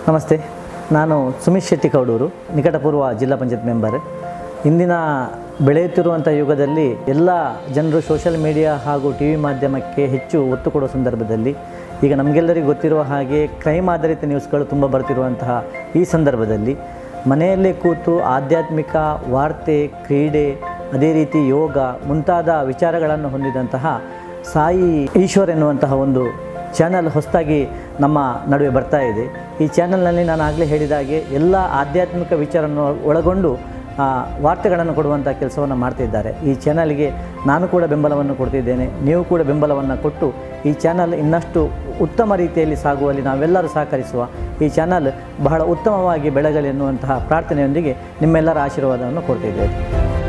ನಮಸ್ತೆ ನಾನು ಸುಮಿತ್ ಶೆಟ್ಟಿ ಕೌಡೂರು ನಿಕಟಪೂರ್ವ ಜಿಲ್ಲಾ ಪಂಚಾಯತ್ ಮೆಂಬರ್ ಇಂದಿನ ಬೆಳೆಯುತ್ತಿರುವಂಥ ಯುಗದಲ್ಲಿ ಎಲ್ಲ ಜನರು ಸೋಷಿಯಲ್ ಮೀಡಿಯಾ ಹಾಗೂ ಟಿ ವಿ ಮಾಧ್ಯಮಕ್ಕೆ ಹೆಚ್ಚು ಒತ್ತು ಕೊಡುವ ಸಂದರ್ಭದಲ್ಲಿ ಈಗ ನಮಗೆಲ್ಲರಿಗೂ ಗೊತ್ತಿರುವ ಹಾಗೆ ಕ್ರೈಮ್ ಆಧಾರಿತ ನ್ಯೂಸ್ಗಳು ತುಂಬ ಬರ್ತಿರುವಂತಹ ಈ ಸಂದರ್ಭದಲ್ಲಿ ಮನೆಯಲ್ಲೇ ಕೂತು ಆಧ್ಯಾತ್ಮಿಕ ವಾರ್ತೆ ಕ್ರೀಡೆ ಅದೇ ರೀತಿ ಯೋಗ ಮುಂತಾದ ವಿಚಾರಗಳನ್ನು ಹೊಂದಿದಂತಹ ಸಾಯಿ ಈಶ್ವರ್ ಎನ್ನುವಂತಹ ಒಂದು ಚಾನಲ್ ಹೊಸದಾಗಿ ನಮ್ಮ ನಡುವೆ ಬರ್ತಾ ಇದೆ ಈ ಚಾನಲ್ನಲ್ಲಿ ನಾನು ಆಗಲೇ ಹೇಳಿದ ಹಾಗೆ ಎಲ್ಲ ಆಧ್ಯಾತ್ಮಿಕ ವಿಚಾರವನ್ನು ಒಳಗೊಂಡು ಆ, ವಾರ್ತೆಗಳನ್ನು ಕೊಡುವಂಥ ಕೆಲಸವನ್ನು ಮಾಡ್ತಿದ್ದಾರೆ ಈ ಚಾನಲ್ಗೆ ನಾನು ಕೂಡ ಬೆಂಬಲವನ್ನು ಕೊಡ್ತಿದ್ದೇನೆ ನೀವು ಕೂಡ ಬೆಂಬಲವನ್ನು ಕೊಟ್ಟು ಈ ಚಾನಲ್ ಇನ್ನಷ್ಟು ಉತ್ತಮ ರೀತಿಯಲ್ಲಿ ಸಾಗುವಲ್ಲಿ ನಾವೆಲ್ಲರೂ ಸಹಕರಿಸುವ ಈ ಚಾನಲ್ ಬಹಳ ಉತ್ತಮವಾಗಿ ಬೆಳಗಲಿ ಎನ್ನುವಂತಹ ಪ್ರಾರ್ಥನೆಯೊಂದಿಗೆ ನಿಮ್ಮೆಲ್ಲರ ಆಶೀರ್ವಾದವನ್ನು ಕೊಡ್ತಿದ್ದೇವೆ